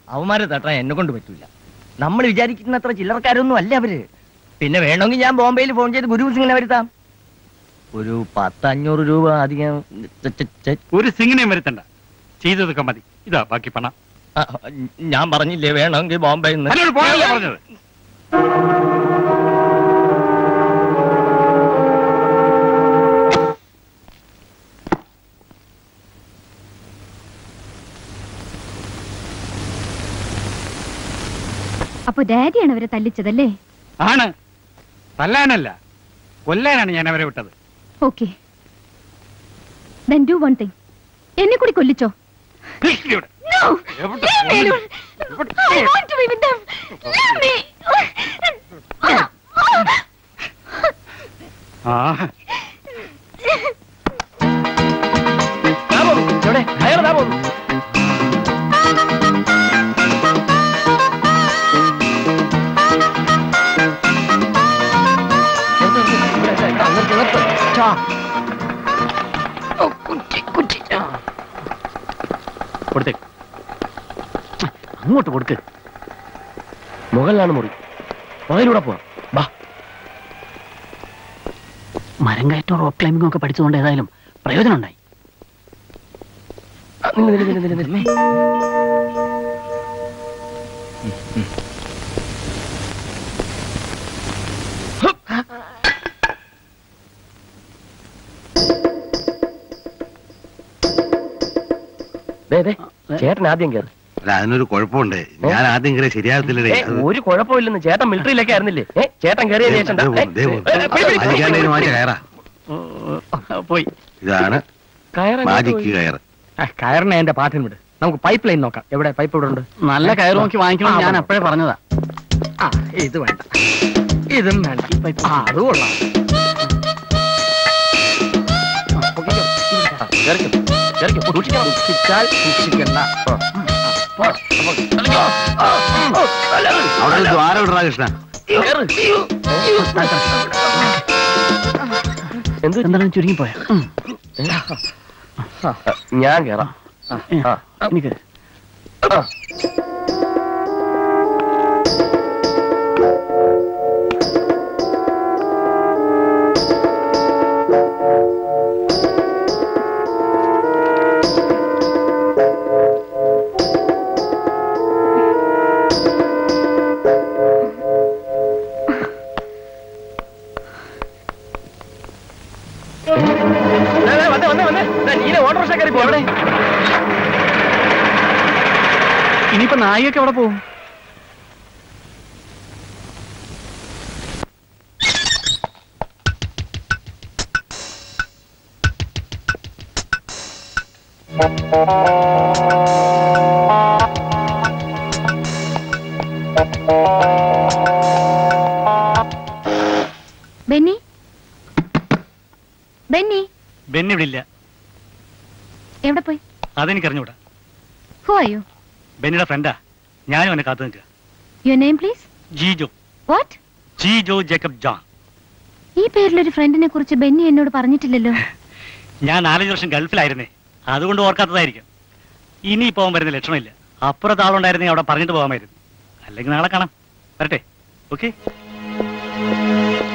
അവന്മാരെ തട്ടാൻ എന്നെ കൊണ്ട് പറ്റൂല നമ്മൾ വിചാരിക്കുന്ന അത്ര ചില്ലറക്കാരൊന്നും അല്ല അവര് പിന്നെ വേണമെങ്കിൽ ഞാൻ ബോംബെയിൽ ഫോൺ ചെയ്ത് ഗുരു സിംഗിനെ വരുത്താം ഒരു പത്തഞ്ഞൂറ് രൂപ അധികം ചെ- ചെ- ചെ- ഒരു സിംഗിനെയും വരുത്തണ്ട ചെയ്തതൊക്കെ മതി ഇതാ ബാക്കി പണം ആ, ഞാൻ പറഞ്ഞില്ലേ വേണമെങ്കിൽ ബോംബെയിൽ നിന്ന് അല്ലൊരു പോയല്ലേ പറഞ്ഞത് അപ്പൊ ഡാഡിയാണ് അവരെ തല്ലിച്ചതല്ലേ ആണ് തല്ലാനല്ല കൊല്ലാനാണ് ഞാൻ അവരെ വിട്ടത് okay then do one thing എന്നെ കൂടി കൊല്ലിച്ചോ ഇവിടെ. No! എവിടെ Leave me alone. ഇവിടെ. I want to be with them. Leave me. ആ ദാ പോന്നു. എവിടെ? അയാൾ ദാ പോന്നു. നിർത്ത്, നിർത്ത്. ഇവിടെ, ഇവിടെ, ഇവിടെ, നിർത്ത്, നിർത്ത്. ഛാ. ഓ, കുറ്റി, കുറ്റി. ആ. കൊടുത്തേ അങ്ങോട്ട് കൊടുക്ക് മുകളിലാണ് മുറി മുകളിലൂടെ പോവാം ബാ മരം കയറ്റം റോക്ക് ക്ലൈമ്പിംഗും ഒക്കെ പഠിച്ചുകൊണ്ട് ഏതായാലും പ്രയോജനം ഉണ്ടായി ആ, നില്ല്, നില്ല്, നില്ല്, നില്ല്, നില്ല്. ദേ, ദേ, ചേട്ടൻ ആദ്യം കയറി അല്ല അതിനൊരു കുഴപ്പമുണ്ട് ഞാൻ ആദ്യം കയറി ശരിയാകത്തില്ലേ ഏ, ഒരു കുഴപ്പമില്ലെന്ന് ചേട്ടൻ മിലിറ്ററിയിലൊക്കെ ആയിരുന്നില്ലേ ഏ ചേട്ടൻ കയറിയതിനു ശേഷം ദാ, ഏ, ഏ, ഏ, പിടി, പിടി, മാജിക്കാണ്ടതിന് മാറ്റി കയറാ പോയി ഇതാണ് കയറ് മാജിക്ക് കയറ് കയറിനെ എന്റെ പാട്ടിന് വിട് നമുക്ക് പൈപ്പ് ലൈൻ നോക്കാം എവിടെ പൈപ്പ് ഇവിടെ ഉണ്ട് നല്ല കയറ് നോക്കി വാങ്ങിക്കണം ഞാൻ അപ്പോഴേ പറഞ്ഞതാ ആ ഇത് വേണ്ട ഇതും വേണ്ട ആ അത് കൊള്ളാം ആ, പൊക്കിക്കോ. ആ, കേറിക്കോ. കേറിക്കോ. സൂക്ഷിക്കണം. സൂക്ഷിച്ചാൽ സൂക്ഷിക്കണ്ട ആ. ആ, അപ്പൊ കളിക്കോ. ആ, ആ, നല്ലത്. അവിടെ ഒരു ദ്വാരം ഇടറാ കൃഷ്ണ കേറ്. എന്ത് എന്താണ് ചുരുങ്ങിപ്പോയ ഞാൻ കേറാം ആ. എനിക്ക് ആ. ദേ, ദേ, വന്നേ, വന്നേ, വന്നേ. ദേ, നീല ഓട്ടോറിക്ഷ കയറി പോ, എവിടെ? ഇനിയിപ്പോ നായികയൊക്കെ എവിടെ പോകും ബെന്നി ബെന്നി ബെന്നി ഇവിടെ ഇല്ല എവിടെ പോയി അതെനിക്കറിഞ്ഞൂടാ ഹു ആർ യു ബെന്നിയുടെ ഫ്രണ്ടാ ഞാനും അവനെ കാത്തു നിൽക്കുക your name please Jijo what Jijo Jacob John ഈ പേരിലൊരു ഫ്രണ്ടിനെ കുറിച്ച് ബെന്നി എന്നോട് പറഞ്ഞിട്ടില്ലല്ലോ ഞാൻ നാലഞ്ച് വർഷം ഗൾഫിലായിരുന്നേ അതുകൊണ്ട് ഓർക്കാത്തതായിരിക്കും ഇനി പോകാൻ വരുന്ന ലക്ഷണമില്ല അപ്പുറത്ത് ആളുണ്ടായിരുന്നെങ്കിൽ അവിടെ പറഞ്ഞിട്ട് പോകാമായിരുന്നു അല്ലെങ്കിൽ നാളെ കാണാം വരട്ടെ ഓക്കെ